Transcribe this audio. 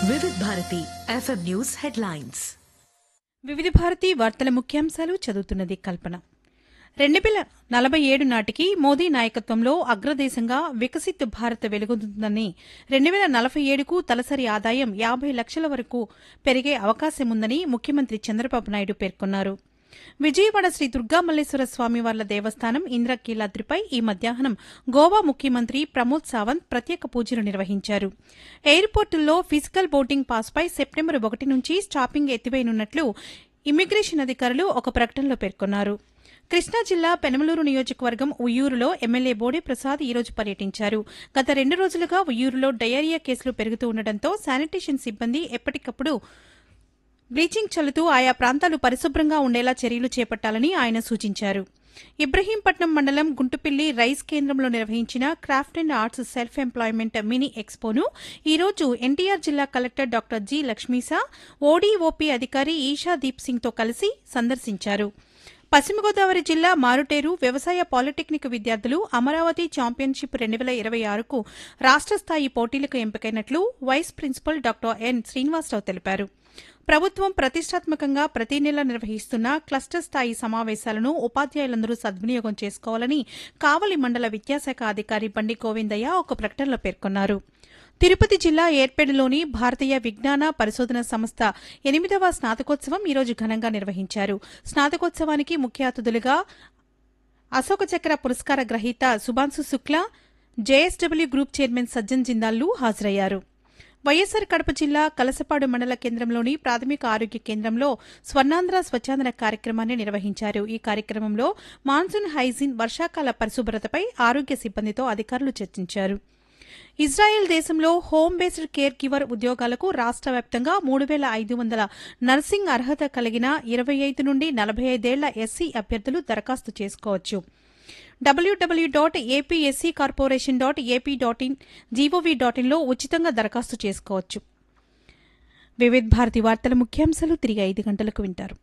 వివిధ Bharati FM news headlines వివిధ భారతి వార్తల ముఖ్యాంశాలు చదువుతున్నది కల్పన రెండు వేల నలభై ఏడు నాటికి మోదీ నాయకత్వంలో అగ్రదేశంగా వికసిత్ భారత్ వెలుగొందుతుందని రెండు వేల నలభై ఏడుకు తలసరి ఆదాయం యాభై లక్షల వరకు పెరిగే అవకాశముందని ముఖ్యమంత్రి చంద్రబాబు నాయుడు పేర్కొన్నారు విజయవాడ శ్రీ దుర్గామల్లేశ్వర స్వామివార్ల దేవస్థానం ఇంద్రకీలాద్రిపై ఈ మధ్యాహ్నం గోవా ముఖ్యమంత్రి ప్రమోద్ సావంత్ ప్రత్యేక పూజలు నిర్వహించారు ఎయిర్పోర్టుల్లో ఫిజికల్ బోర్డింగ్ పాస్పై సెప్టెంబర్ ఒకటి నుంచి స్టాపింగ్ ఎత్తివేయనున్నట్లు ఇమ్మిగ్రేషన్ అధికారులు ఒక ప్రకటనలో పేర్కొన్నారు కృష్ణా జిల్లా పెనమలూరు నియోజకవర్గం ఉయ్యూరులో ఎమ్మెల్యే బోడే ప్రసాద్ ఈ రోజు పర్యటించారు గత రెండు రోజులుగా ఉయ్యూరులో డయేరియా కేసులు పెరుగుతూ ఉండటంతో శానిటేషన్ సిబ్బంది ఎప్పటికప్పుడు బ్లీచింగ్ చల్లుతూ ఆయా ప్రాంతాలు పరిశుభ్రంగా ఉండేలా చర్యలు చేపట్టాలని ఆయన సూచించారు ఇబ్రహీంపట్నం మండలం గుంటుపిల్లి రైస్ కేంద్రంలో నిర్వహించిన craft and arts self employment mini ఎక్స్పోను ఈ రోజు ఎన్టీఆర్ జిల్లా collector doctor G Lakshmisha ODOP అధికారి ఈషా దీప్ సింగ్తో కలిసి సందర్శించారు పశ్చిమ గోదావరి జిల్లా మారుటేరు వ్యవసాయ పాలిటెక్నిక్ విద్యార్థులు అమరావతి ఛాంపియన్షిప్ రెండు వేల ఇరవై ఆరుకు రాష్ట్ర స్థాయి పోటీలకు ఎంపికైనట్లు vice principal doctor N Srinivasarao తెలిపారు ప్రభుత్వం ప్రతిష్టాత్మకంగా ప్రతి నెల నిర్వహిస్తున్న క్లస్టర్ స్థాయి సమావేశాలను ఉపాధ్యాయులందరూ సద్వినియోగం చేసుకోవాలని కావలి మండల విద్యాశాఖ అధికారి బండి గోవిందయ్య ఒక ప్రకటనలో పేర్కొన్నారు తిరుపతి జిల్లా ఏర్పేడులోని భారతీయ విజ్ఞాన పరిశోధన సంస్థ ఎనిమిదవ స్నాతకోత్సవం ఈరోజు ఘనంగా నిర్వహించారు స్నాతకోత్సవానికి ముఖ్య అతిథులుగా అశోక చక్ర పురస్కార గ్రహీత Shubhanshu Shukla JSW group chairman Sajjan జిందాల్లు హాజరయ్యారు వైఎస్సార్ కడప జిల్లా కలసపాడు మండల కేంద్రంలోని ప్రాథమిక ఆరోగ్య కేంద్రంలో స్వర్ణాంధ్ర స్వచ్ఛాంధ్ర కార్యక్రమాన్ని నిర్వహించారు ఈ కార్యక్రమంలో మాన్సూన్ హైజీన్ వర్షాకాల పరిశుభ్రతపై ఆరోగ్య సిబ్బందితో అధికారులు చర్చించారు ఇజ్రాయెల్ దేశంలో హోమ్ బేస్డ్ కేర్ గివర్ ఉద్యోగాలకు రాష్ట్ర వ్యాప్తంగా మూడు వేల ఐదు వందల నర్సింగ్ అర్హత కలిగిన ఇరవై ఐదు నుండి నలభై ఐదేళ్ల ఎస్సీ అభ్యర్థులు దరఖాస్తు చేసుకోవచ్చు డబ్ల్యూడబ్ల్యూ dot APSC corporation dot AP dot in gov dot ఇన్లో ఉచితంగా దరఖాస్తు చేసుకోవచ్చు వివిధ్ భారతి వార్తల ముఖ్యాంశాలు తిరిగి ఐదు గంటలకు వింటారు